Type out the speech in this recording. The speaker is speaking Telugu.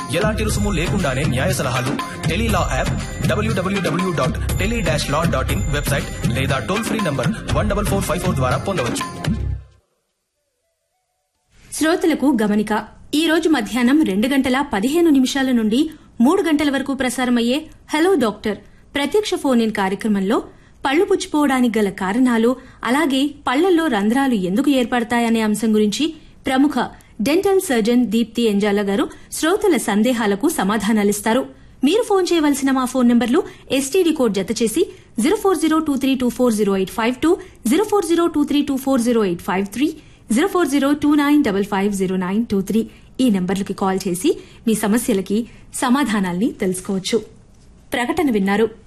ఎలాంటి రుసుము లేకుండానే న్యాయ సలహాలు Tele Law app W W W dot tele dash law dot in website లేదా toll free number one double four five four ద్వారా పొందవచ్చు శ్రోతలకు గమనిక ఈ రోజు మధ్యాహ్నం రెండు గంటల పదిహేను నిమిషాల నుండి మూడు గంటల వరకు ప్రసారమయ్యే హలో డాక్టర్ ప్రత్యక్ష ఫోన్ ఇన్ కార్యక్రమంలో పళ్లు పుచ్చిపోవడానికి గల కారణాలు అలాగే పళ్లల్లో రంధ్రాలు ఎందుకు ఏర్పడతాయనే అంశం గురించి ప్రముఖ డెంటల్ సర్జన్ దీప్తి ఎంజాల గారు శ్రోతల సందేహాలకు సమాధానాలిస్తారు మీరు ఫోన్ చేయవలసిన మా ఫోన్ నంబర్లు ఎస్టీడీ కోడ్ జత చేసి zero four zero two three two four zero eight five two zero four zero two three two four zero eight five three zero four zero two nine double five zero nine two three ఈ నంబర్లకి కాల్ చేసి మీ సమస్యలకి సమాధానాల్ని తెలుసుకోవచ్చు ప్రకటన విన్నారు